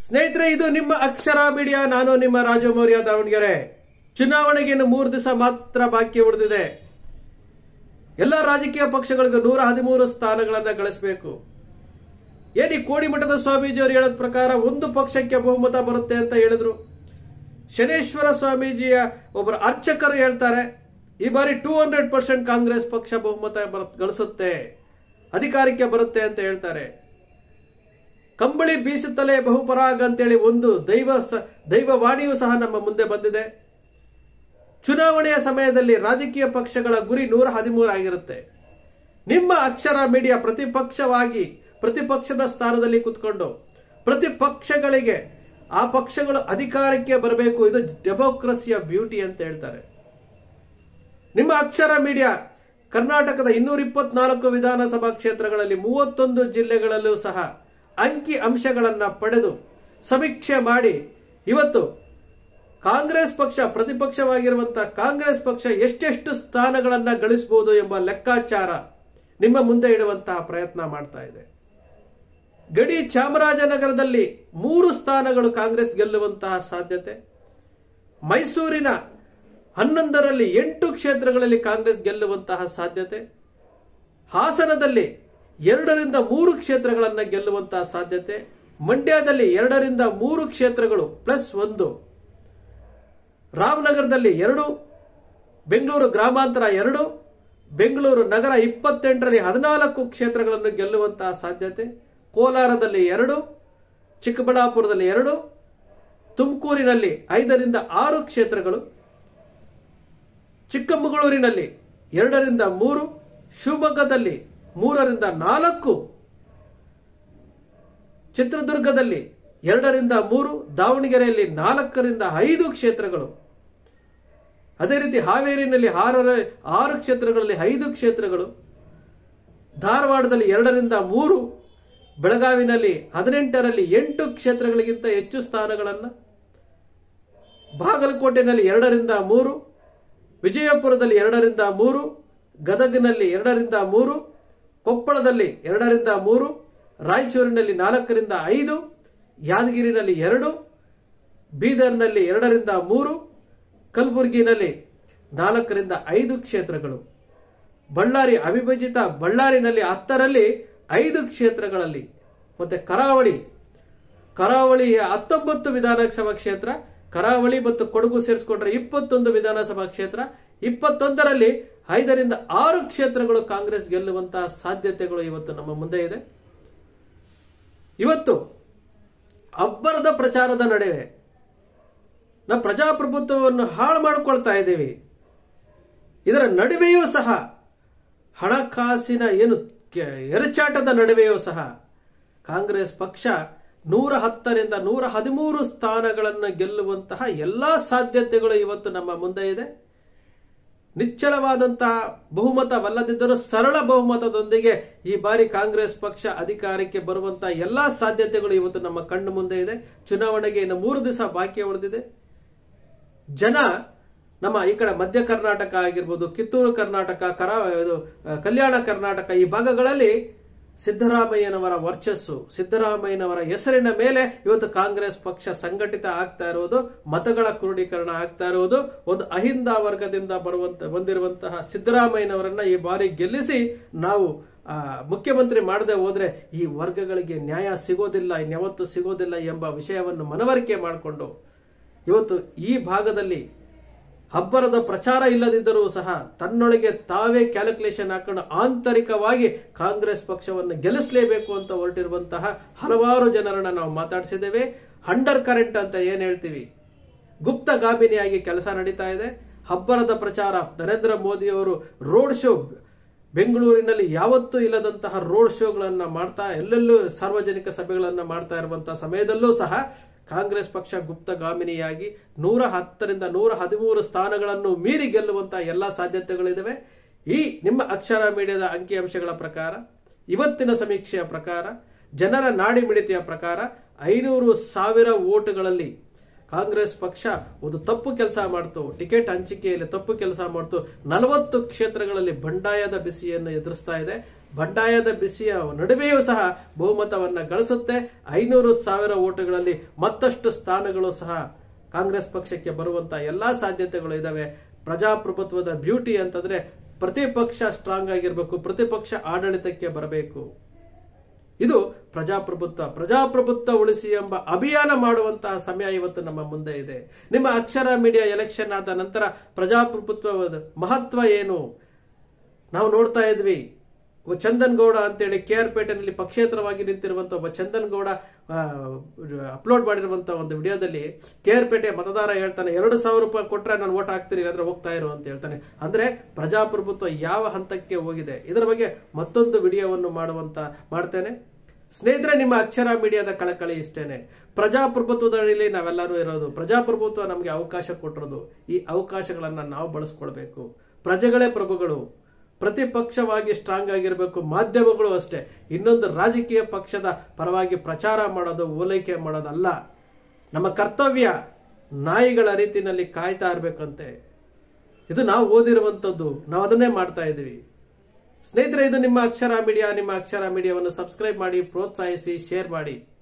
ಸ್ನೇಹಿತರೆ ಇದು ನಿಮ್ಮ ಅಕ್ಷರ ಮೀಡಿಯಾ ನಾನು ನಿಮ್ಮ ರಾಜು ಮೌರ್ಯ ದಾವಣಗೆರೆ ಚುನಾವಣೆಗೆ ಇನ್ನು ಮೂರು ದಿವಸ ಮಾತ್ರ ಬಾಕಿ ಉಳಿದಿದೆ ಎಲ್ಲ ರಾಜಕೀಯ ಪಕ್ಷಗಳಿಗೂ ನೂರ ಹದಿಮೂರು ಸ್ಥಾನಗಳನ್ನ ಗಳಿಸಬೇಕು ಏನಿ ಕೋಡಿಮಠದ ಸ್ವಾಮೀಜಿ ಅವರು ಹೇಳದ ಪ್ರಕಾರ ಒಂದು ಪಕ್ಷಕ್ಕೆ ಬಹುಮತ ಬರುತ್ತೆ ಅಂತ ಹೇಳಿದ್ರು ಶನೇಶ್ವರ ಸ್ವಾಮೀಜಿಯ ಒಬ್ಬರು ಅರ್ಚಕರು ಹೇಳ್ತಾರೆ ಈ ಬಾರಿ ಟೂ ಹಂಡ್ರೆಡ್ ಪರ್ಸೆಂಟ್ ಕಾಂಗ್ರೆಸ್ ಪಕ್ಷ ಬಹುಮತ ಬರ- ಗಳಿಸುತ್ತೆ ಅಧಿಕಾರಕ್ಕೆ ಬರುತ್ತೆ ಅಂತ ಹೇಳ್ತಾರೆ ಕಂಬಳಿ ಬೀಸುತ್ತಲೇ ಬಹುಪರಾಗ ಅಂತೇಳಿ ಒಂದು ದೈವ ಸ- ದೈವವಾಣಿಯೂ ಸಹ ನಮ್ಮ ಮುಂದೆ ಬಂದಿದೆ ಚುನಾವಣೆಯ ಸಮಯದಲ್ಲಿ ರಾಜಕೀಯ ಪಕ್ಷಗಳ ಗುರಿ ನೂರ ಹದಿಮೂರು ಆಗಿರುತ್ತೆ ನಿಮ್ಮ ಅಕ್ಷರ ಮೀಡಿಯಾ ಪ್ರತಿಪಕ್ಷವಾಗಿ ಪ್ರತಿಪಕ್ಷದ ಸ್ಥಾನದಲ್ಲಿ ಕುತ್ಕೊಂಡು ಪ್ರತಿಪಕ್ಷಗಳಿಗೆ ಆ ಪಕ್ಷಗಳು ಅಧಿಕಾರಕ್ಕೆ ಬರಬೇಕು ಇದು ಡೆಮೋಕ್ರಸಿಯ ಬ್ಯೂಟಿ ಅಂತ ಹೇಳ್ತಾರೆ ನಿಮ್ಮ ಅಕ್ಷರ ಮೀಡಿಯಾ ಕರ್ನಾಟಕದ ಇನ್ನೂರ ಇಪ್ಪತ್ನಾಲ್ಕು ವಿಧಾನಸಭಾ ಕ್ಷೇತ್ರಗಳಲ್ಲಿ ಮೂವತ್ತೊಂದು ಜಿಲ್ಲೆಗಳಲ್ಲೂ ಸಹ ಅಂಕಿ ಅಂಶಗಳನ್ನ ಪಡೆದು ಸಮೀಕ್ಷೆ ಮಾಡಿ ಇವತ್ತು ಕಾಂಗ್ರೆಸ್ ಪಕ್ಷ ಪ್ರತಿಪಕ್ಷವಾಗಿರುವಂತಹ ಕಾಂಗ್ರೆಸ್ ಪಕ್ಷ ಎಷ್ಟೆಷ್ಟು ಸ್ಥಾನಗಳನ್ನ ಗಳಿಸಬಹುದು ಎಂಬ ಲೆಕ್ಕಾಚಾರ ನಿಮ್ಮ ಮುಂದೆ ಇಡುವಂತಹ ಪ್ರಯತ್ನ ಮಾಡ್ತಾ ಇದೆ ಗಡಿ ಚಾಮರಾಜನಗರದಲ್ಲಿ ಮೂರು ಸ್ಥಾನಗಳು ಕಾಂಗ್ರೆಸ್ ಗೆಲ್ಲುವಂತಹ ಸಾಧ್ಯತೆ ಮೈಸೂರಿನ ಹನ್ನೊಂದರಲ್ಲಿ ಎಂಟು ಕ್ಷೇತ್ರಗಳಲ್ಲಿ ಕಾಂಗ್ರೆಸ್ ಗೆಲ್ಲುವಂತಹ ಸಾಧ್ಯತೆ ಹಾಸನದಲ್ಲಿ ಎರಡರಿಂದ ಮೂರು ಕ್ಷೇತ್ರಗಳನ್ನ ಗೆಲ್ಲುವಂತಹ ಸಾಧ್ಯತೆ ಮಂಡ್ಯದಲ್ಲಿ ಎರಡರಿಂದ ಮೂರು ಕ್ಷೇತ್ರಗಳು ಪ್ಲಸ್ ಒಂದು ರಾಮನಗರದಲ್ಲಿ ಎರಡು ಬೆಂಗಳೂರು ಗ್ರಾಮಾಂತರ ಎರಡು ಬೆಂಗಳೂರು ನಗರ ಇಪ್ಪತ್ತೆಂಟರಲ್ಲಿ ಹದಿನಾಲ್ಕು ಕ್ಷೇತ್ರಗಳನ್ನು ಗೆಲ್ಲುವಂತಹ ಸಾಧ್ಯತೆ ಕೋಲಾರದಲ್ಲಿ ಎರಡು ಚಿಕ್ಕಬಳ್ಳಾಪುರದಲ್ಲಿ ಎರಡು ತುಮಕೂರಿನಲ್ಲಿ ಐದರಿಂದ ಆರು ಕ್ಷೇತ್ರಗಳು ಚಿಕ್ಕಮಗಳೂರಿನಲ್ಲಿ ಎರಡರಿಂದ ಮೂರು ಶಿವಮೊಗ್ಗದಲ್ಲಿ ಮೂರರಿಂದ ನಾಲ್ಕು ಚಿತ್ರದುರ್ಗದಲ್ಲಿ ಎರಡರಿಂದ ಮೂರು ದಾವಣಗೆರೆಯಲ್ಲಿ ನಾಲ್ಕರಿಂದ ಐದು ಕ್ಷೇತ್ರಗಳು ಅದೇ ರೀತಿ ಹಾವೇರಿನಲ್ಲಿ ಆರರ ಆರು ಕ್ಷೇತ್ರಗಳಲ್ಲಿ ಐದು ಕ್ಷೇತ್ರಗಳು ಧಾರವಾಡದಲ್ಲಿ ಎರಡರಿಂದ ಮೂರು ಬೆಳಗಾವಿನಲ್ಲಿ ಹದಿನೆಂಟರಲ್ಲಿ ಎಂಟು ಕ್ಷೇತ್ರಗಳಿಗಿಂತ ಹೆಚ್ಚು ಸ್ಥಾನಗಳನ್ನು ಬಾಗಲಕೋಟೆನಲ್ಲಿ ಎರಡರಿಂದ ಮೂರು ವಿಜಯಪುರದಲ್ಲಿ ಎರಡರಿಂದ ಮೂರು ಗದಗಿನಲ್ಲಿ ಎರಡರಿಂದ ಮೂರು ಕೊಪ್ಪಳದಲ್ಲಿ ಎರಡರಿಂದ ಮೂರು ರಾಯಚೂರಿನಲ್ಲಿ ನಾಲ್ಕರಿಂದ ಐದು ಯಾದಗಿರಿನಲ್ಲಿ ಎರಡು ಬೀದರ್ನಲ್ಲಿ ಎರಡರಿಂದ ಮೂರು ಕಲಬುರಗಿನಲ್ಲಿ ನಾಲ್ಕರಿಂದ ಐದು ಕ್ಷೇತ್ರಗಳು ಬಳ್ಳಾರಿ ಅವಿಭಜಿತ ಬಳ್ಳಾರಿನಲ್ಲಿ ಹತ್ತರಲ್ಲಿ ಐದು ಕ್ಷೇತ್ರಗಳಲ್ಲಿ ಮತ್ತೆ ಕರಾವಳಿ ಕರಾವಳಿಯ ಹತ್ತೊಂಬತ್ತು ವಿಧಾನಸಭಾ ಕ್ಷೇತ್ರ ಕರಾವಳಿ ಮತ್ತು ಕೊಡಗು ಸೇರಿಸಿಕೊಂಡ್ರೆ ಇಪ್ಪತ್ತೊಂದು ವಿಧಾನಸಭಾ ಕ್ಷೇತ್ರ ಇಪ್ಪತ್ತೊಂದರಲ್ಲಿ ಐದರಿಂದ ಆರು ಕ್ಷೇತ್ರಗಳು ಕಾಂಗ್ರೆಸ್ ಗೆಲ್ಲುವಂತಹ ಸಾಧ್ಯತೆಗಳು ಇವತ್ತು ನಮ್ಮ ಮುಂದೆ ಇದೆ ಇವತ್ತು ಅಬ್ಬರದ ಪ್ರಚಾರದ ನಡುವೆ ನಾವು ಪ್ರಜಾಪ್ರಭುತ್ವವನ್ನು ಹಾಳು ಮಾಡಿಕೊಳ್ತಾ ಇದ್ದೀವಿ ಇದರ ನಡುವೆಯೂ ಸಹ ಹಣಕಾಸಿನ ಏನು ಕೆ- ಎರಚಾಟದ ನಡುವೆಯೂ ಸಹ ಕಾಂಗ್ರೆಸ್ ಪಕ್ಷ ನೂರ ಹತ್ತರಿಂದ ನೂರ ಹದಿಮೂರು ಸ್ಥಾನಗಳನ್ನು ಗೆಲ್ಲುವಂತಹ ಎಲ್ಲಾ ಸಾಧ್ಯತೆಗಳು ಇವತ್ತು ನಮ್ಮ ಮುಂದೆ ಇದೆ ನಿಚ್ಚಳವಾದಂತಹ ಬಹುಮತವಲ್ಲದಿದ್ದರೂ ಸರಳ ಬಹುಮತದೊಂದಿಗೆ ಈ ಬಾರಿ ಕಾಂಗ್ರೆಸ್ ಪಕ್ಷ ಅಧಿಕಾರಕ್ಕೆ ಬರುವಂತಹ ಎಲ್ಲಾ ಸಾಧ್ಯತೆಗಳು ಇವತ್ತು ನಮ್ಮ ಕಣ್ಣು ಮುಂದೆ ಇದೆ ಚುನಾವಣೆಗೆ ಇನ್ನು ಮೂರು ದಿವಸ ಬಾಕಿ ಉಳಿದಿದೆ ಜನ ನಮ್ಮ ಈ ಕಡೆ ಮಧ್ಯ ಕರ್ನಾಟಕ ಆಗಿರ್ಬೋದು ಕಿತ್ತೂರು ಕರ್ನಾಟಕ ಕರ ಇದು ಆ, ಕಲ್ಯಾಣ ಕರ್ನಾಟಕ ಈ ಭಾಗಗಳಲ್ಲಿ ಸಿದ್ದರಾಮಯ್ಯನವರ ವರ್ಚಸ್ಸು ಸಿದ್ದರಾಮಯ್ಯನವರ ಹೆಸರಿನ ಮೇಲೆ ಇವತ್ತು ಕಾಂಗ್ರೆಸ್ ಪಕ್ಷ ಸಂಘಟಿತ ಆಗ್ತಾ ಇರುವುದು ಮತಗಳ ಕ್ರೋಢೀಕರಣ ಆಗ್ತಾ ಇರುವುದು ಒಂದು ಅಹಿಂದ ವರ್ಗದಿಂದ ಬರುವಂತ ಬಂದಿರುವಂತಹ ಸಿದ್ದರಾಮಯ್ಯನವರನ್ನ ಈ ಬಾರಿ ಗೆಲ್ಲಿಸಿ ನಾವು ಆ, ಮುಖ್ಯಮಂತ್ರಿ ಮಾಡದೆ ಹೋದ್ರೆ ಈ ವರ್ಗಗಳಿಗೆ ನ್ಯಾಯ ಸಿಗೋದಿಲ್ಲ ಇನ್ಯಾವತ್ತೂ ಸಿಗೋದಿಲ್ಲ ಎಂಬ ವಿಷಯವನ್ನು ಮನವರಿಕೆ ಮಾಡಿಕೊಂಡು ಇವತ್ತು ಈ ಭಾಗದಲ್ಲಿ ಹಬ್ಬರದ ಪ್ರಚಾರ ಇಲ್ಲದಿದ್ದರೂ ಸಹ ತನ್ನೊಳಗೆ ತಾವೇ ಕ್ಯಾಲ್ಕುಲೇಷನ್ ಹಾಕೊಂಡು ಆಂತರಿಕವಾಗಿ ಕಾಂಗ್ರೆಸ್ ಪಕ್ಷವನ್ನು ಗೆಲ್ಲಿಸಲೇಬೇಕು ಅಂತ ಹೊರಟಿರುವಂತಹ ಹಲವಾರು ಜನರನ್ನ ನಾವು ಮಾತಾಡಿಸಿದ್ದೇವೆ ಅಂಡರ್ ಕರೆಂಟ್ ಅಂತ ಏನ್ ಹೇಳ್ತೀವಿ ಗುಪ್ತಗಾಮಿನಿಯಾಗಿ ಕೆಲಸ ನಡೀತಾ ಇದೆ ಹಬ್ಬರದ ಪ್ರಚಾರ ನರೇಂದ್ರ ಮೋದಿ ಅವರು ರೋಡ್ ಶೋ ಬೆಂಗಳೂರಿನಲ್ಲಿ ಯಾವತ್ತೂ ಇಲ್ಲದಂತಹ ರೋಡ್ ಶೋಗಳನ್ನ ಮಾಡ್ತಾ ಎಲ್ಲೆಲ್ಲೂ ಸಾರ್ವಜನಿಕ ಸಭೆಗಳನ್ನ ಮಾಡ್ತಾ ಇರುವಂತಹ ಸಮಯದಲ್ಲೂ ಸಹ ಕಾಂಗ್ರೆಸ್ ಪಕ್ಷ ಗುಪ್ತಗಾಮಿನಿಯಾಗಿ ನೂರ ಹತ್ತರಿಂದ ನೂರ ಹದಿಮೂರು ಸ್ಥಾನಗಳನ್ನು ಮೀರಿ ಗೆಲ್ಲುವಂತಹ ಎಲ್ಲಾ ಸಾಧ್ಯತೆಗಳಿದಾವೆ ಈ ನಿಮ್ಮ ಅಕ್ಷರ ಮೀಡಿಯಾದ ಅಂಕಿಅಂಶಗಳ ಪ್ರಕಾರ ಇವತ್ತಿನ ಸಮೀಕ್ಷೆಯ ಪ್ರಕಾರ ಜನರ ನಾಡಿ ಮಿಡಿತೆಯ ಪ್ರಕಾರ ಐನೂರು ಸಾವಿರ ಓಟುಗಳಲ್ಲಿ ಕಾಂಗ್ರೆಸ್ ಪಕ್ಷ ಒಂದು ತಪ್ಪು ಕೆಲಸ ಮಾಡ್ತು ಟಿಕೆಟ್ ಹಂಚಿಕೆಯಲ್ಲಿ ತಪ್ಪು ಕೆಲಸ ಮಾಡ್ತು ನಲವತ್ತು ಕ್ಷೇತ್ರಗಳಲ್ಲಿ ಬಂಡಾಯದ ಬಿಸಿಯನ್ನು ಎದುರಿಸ್ತಾ ಇದೆ ಬಂಡಾಯದ ಬಿಸಿಯ ನಡುವೆಯೂ ಸಹ ಬಹುಮತವನ್ನ ಗಳಿಸುತ್ತೆ ಐನೂರು ಸಾವಿರ ಓಟುಗಳಲ್ಲಿ ಮತ್ತಷ್ಟು ಸ್ಥಾನಗಳು ಸಹ ಕಾಂಗ್ರೆಸ್ ಪಕ್ಷಕ್ಕೆ ಬರುವಂತ ಎಲ್ಲಾ ಸಾಧ್ಯತೆಗಳು ಇದಾವೆ ಪ್ರಜಾಪ್ರಭುತ್ವದ ಬ್ಯೂಟಿ ಅಂತಂದ್ರೆ ಪ್ರತಿಪಕ್ಷ ಸ್ಟ್ರಾಂಗ್ ಆಗಿರ್ಬೇಕು ಪ್ರತಿಪಕ್ಷ ಆಡಳಿತಕ್ಕೆ ಬರಬೇಕು ಇದು ಪ್ರಜಾಪ್ರಭುತ್ವ ಪ್ರಜಾಪ್ರಭುತ್ವ ಉಳಿಸಿ ಎಂಬ ಅಭಿಯಾನ ಮಾಡುವಂತಹ ಸಮಯ ಇವತ್ತು ನಮ್ಮ ಮುಂದೆ ಇದೆ ನಿಮ್ಮ ಅಕ್ಷರ ಮೀಡಿಯಾ ಎಲೆಕ್ಷನ್ ಆದ ನಂತರ ಪ್ರಜಾಪ್ರಭುತ್ವದ ಮಹತ್ವ ಏನು ನಾವು ನೋಡ್ತಾ ಇದ್ವಿ ಒಬ್ಬ ಚಂದನ್ ಗೌಡ ಅಂತೇಳಿ ಕೆ ಆರ್ ಪೇಟೆನಲ್ಲಿ ಪಕ್ಷೇತರವಾಗಿ ನಿಂತಿರುವಂತ ಒಬ್ಬ ಚಂದನ್ ಗೌಡ ಅಪ್ಲೋಡ್ ಮಾಡಿರುವಂತ ಒಂದು ವಿಡಿಯೋದಲ್ಲಿ ಕೆ ಆರ್ ಪೇಟೆ ಮತದಾರ ಹೇಳ್ತಾನೆ ಎರಡು ಸಾವಿರ ರೂಪಾಯಿ ಕೊಟ್ರೆ ನಾನು ಓಟ್ ಹಾಕ್ತೀನಿ ಇಲ್ಲಾಂದ್ರೆ ಹೋಗ್ತಾ ಇರು ಅಂತ ಹೇಳ್ತಾನೆ ಅಂದ್ರೆ ಪ್ರಜಾಪ್ರಭುತ್ವ ಯಾವ ಹಂತಕ್ಕೆ ಹೋಗಿದೆ ಇದರ ಬಗ್ಗೆ ಮತ್ತೊಂದು ವಿಡಿಯೋವನ್ನು ಮಾಡುವಂತ ಮಾಡ್ತೇನೆ ಸ್ನೇಹಿತರೆ ನಿಮ್ಮ ಅಕ್ಷರ ಮೀಡಿಯಾದ ಕಳಕಳಿ ಇಷ್ಟೇನೆ ಪ್ರಜಾಪ್ರಭುತ್ವದಲ್ಲಿ ನಾವೆಲ್ಲರೂ ಇರೋದು ಪ್ರಜಾಪ್ರಭುತ್ವ ನಮಗೆ ಅವಕಾಶ ಕೊಟ್ಟಿರೋದು ಈ ಅವಕಾಶಗಳನ್ನ ನಾವು ಬಳಸ್ಕೊಳ್ಬೇಕು ಪ್ರಜೆಗಳೇ ಪ್ರಭುಗಳು ಪ್ರತಿಪಕ್ಷವಾಗಿ ಸ್ಟ್ರಾಂಗ್ ಆಗಿರಬೇಕು ಮಾಧ್ಯಮಗಳು ಅಷ್ಟೇ ಇನ್ನೊಂದು ರಾಜಕೀಯ ಪಕ್ಷದ ಪರವಾಗಿ ಪ್ರಚಾರ ಮಾಡೋದು ಓಲೈಕೆ ಮಾಡೋದಲ್ಲ ನಮ್ಮ ಕರ್ತವ್ಯ ನಾಯಿಗಳ ರೀತಿನಲ್ಲಿ ಕಾಯ್ತಾ ಇರ್ಬೇಕಂತೆ ಇದು ನಾವು ಓದಿರುವಂತದ್ದು ನಾವು ಅದನ್ನೇ ಮಾಡ್ತಾ ಇದ್ದೀವಿ ಸ್ನೇಹಿತರೆ ಇದು ನಿಮ್ಮ ಅಕ್ಷರ ಮೀಡಿಯಾ ನಿಮ್ಮ ಅಕ್ಷರ ಮೀಡಿಯಾವನ್ನು ಸಬ್ಸ್ಕ್ರೈಬ್ ಮಾಡಿ ಪ್ರೋತ್ಸಾಹಿಸಿ ಶೇರ್ ಮಾಡಿ